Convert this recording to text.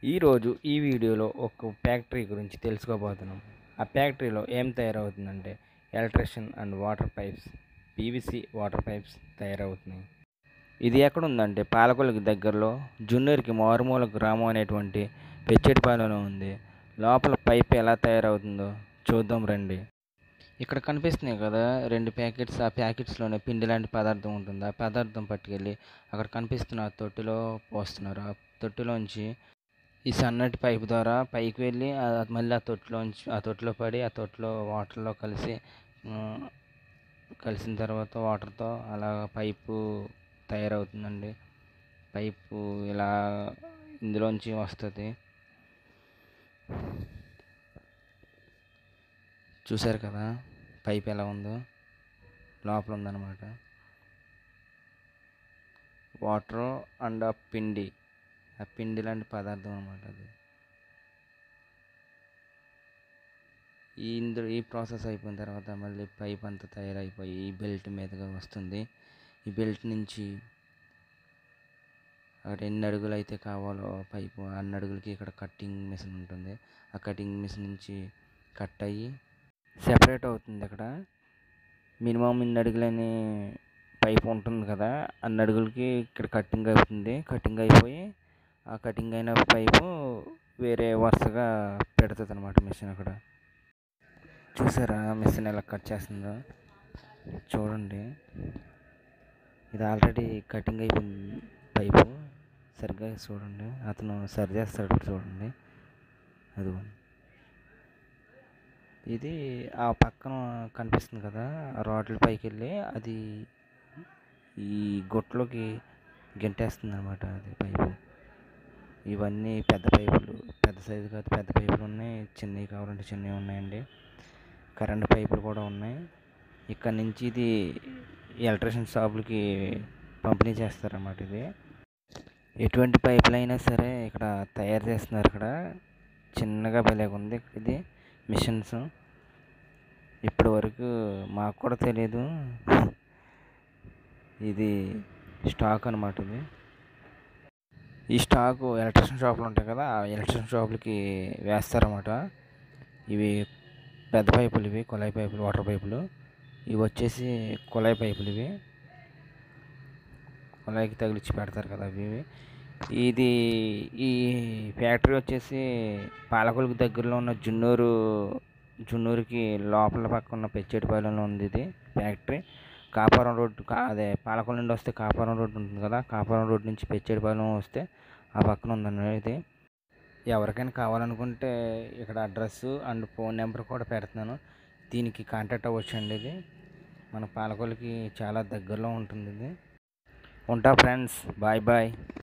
ఈరోజు ఈ వీడియోలో ఒక ఫ్యాక్టరీ గురించి తెలుసుకోబోతున్నాం ఆ ఫ్యాక్టరీలో ఏం తయారవుతుందంటే electrician and water pipes PVC water pipes తయారవుతున్నాయి ఇది ఎక్కడ ఉందంటే పాలకొల్లుకి దగ్గరలో జున్నూరుకి మారుమూల గ్రామం అనేటువంటి పెచ్చెటిపాలెంలో ఉంది లోపల పైప్ ఎలా తయారవుతుందో చూద్దాం రండి ఇక్కడ కనిపిస్తున్నాయి కదా రెండు ప్యాకెట్స్ ఆ ప్యాకెట్స్లోనే పిండి లాంటి పదార్థం ఉంటుంది ఆ పదార్థం పట్టుకెళ్ళి అక్కడ కనిపిస్తున్న ఆ తొట్టిలో పోస్తున్నారు ఆ తొట్టిలోంచి ఈ సన్నటి పైపు ద్వారా పైకి వెళ్ళి ఆ- మళ్ళీ ఆ తొట్టిలోంచి ఆ తొట్టిలో పడి ఆ తొట్టిలో వాటర్లో కలిసి ఆ, కలిసిన తర్వాత వాటర్తో అలా పైపు తయారవుతుందండి పైపు ఇలా ఇందులోంచి వస్తుంది చూశారు కదా పైప్ ఎలా ఉందో లోపల ఉందన్నమాట వాటర్ అండ్ ఆ పిండి ఆ పిండి లాంటి పదార్థం అనమాట అది ఈ ఇందులో ఈ ప్రాసెస్ అయిపోయిన తర్వాత మళ్ళీ పైప్ అంతా తయారైపోయి ఈ బెల్ట్ మీదుగా వస్తుంది ఈ బెల్ట్ నుంచి అక్కడ ఎన్ని అడుగులు అయితే కావాలో పైపు అన్ని అడుగులకి ఇక్కడ కట్టింగ్ మిషన్ ఉంటుంది ఆ కటింగ్ మిషన్ నుంచి కట్ అయ్యి సెపరేట్ అవుతుంది అక్కడ మినిమం ఇన్ని అడుగులని పైప్ ఉంటుంది కదా అన్ని అడుగులకి ఇక్కడ కటింగ్ అవుతుంది కటింగ్ అయిపోయి ఆ కటింగ్ అయిన పైపు వేరే వరుసగా పెడుతుంది అనమాట మిషన్ అక్కడ చూసారా మిషన్ ఎలా కట్ చేస్తుందో చూడండి ఇది ఆల్రెడీ కటింగ్ అయిపోయింది పైపు సరిగ్గా చూడండి అతను సరి చేస్తాడు ఇప్పుడు చూడండి అది ఇది ఆ పక్కన కనిపిస్తుంది కదా ఆ రాడ్ల పైకి వెళ్ళి అది ఈ గొట్లోకి గెంటేస్తుంది అనమాట అది పైపు ఇవన్నీ పెద్ద పైపులు పెద్ద సైజు కాదు పెద్ద పైపులు ఉన్నాయి చిన్నవి కావాలంటే చిన్నవి ఉన్నాయండి కరెంట్ పైపులు కూడా ఉన్నాయి ఇక్కడ నుంచి ఇది ఎలక్ట్రిషియన్ షాపులకి పంపిణీ చేస్తారన్నమాట ఇది ఎటువంటి పైపులు అయినా సరే ఇక్కడ తయారు చేస్తున్నారు ఇక్కడ చిన్నగా భలేగా ఉంది ఇక్కడ ఇది మిషన్స్ ఇప్పటి వరకు మాకు కూడా తెలియదు ఇది స్టాక్ అనమాట ఇది ఈ స్టాక్ ఎలక్ట్రిషియన్ షాపులు ఉంటాయి కదా ఆ ఎలక్ట్రిషియన్ షాపులకి వేస్తారన్నమాట ఇవి పెద్ద పైపులు ఇవి కుళాయి పైపులు వాటర్ పైపులు ఇవి వచ్చేసి కుళాయి పైపులు ఇవి కుళాయికి తగిలిచ్చి పెడతారు కదా అవి ఇవి ఇది ఈ ఫ్యాక్టరీ వచ్చేసి పాలకొల్లుకి దగ్గరలో ఉన్న జున్నూరు జున్నూరుకి లోపల పక్క ఉన్న పెచ్చేటిపాలెంలో ఉంది ఇది ఫ్యాక్టరీ కాపురం రోడ్డు కా- అదే పాలకొల్లు నుండి వస్తే కాపురం రోడ్డు ఉంటుంది కదా కాపురం రోడ్డు నుంచి పెచ్చేటిపాలెం వస్తే ఆ పక్కన ఉందన్నమాట ఇది ఎవరికైనా కావాలనుకుంటే ఇక్కడ అడ్రస్ అండ్ ఫోన్ నెంబర్ కూడా పెడుతున్నాను దీనికి కాంటాక్ట్ అవ్వచ్చు అండి ఇది మన పాలకొల్లుకి చాలా దగ్గరలో ఉంటుంది ఇది ఉంటా ఫ్రెండ్స్ బాయ్ బాయ్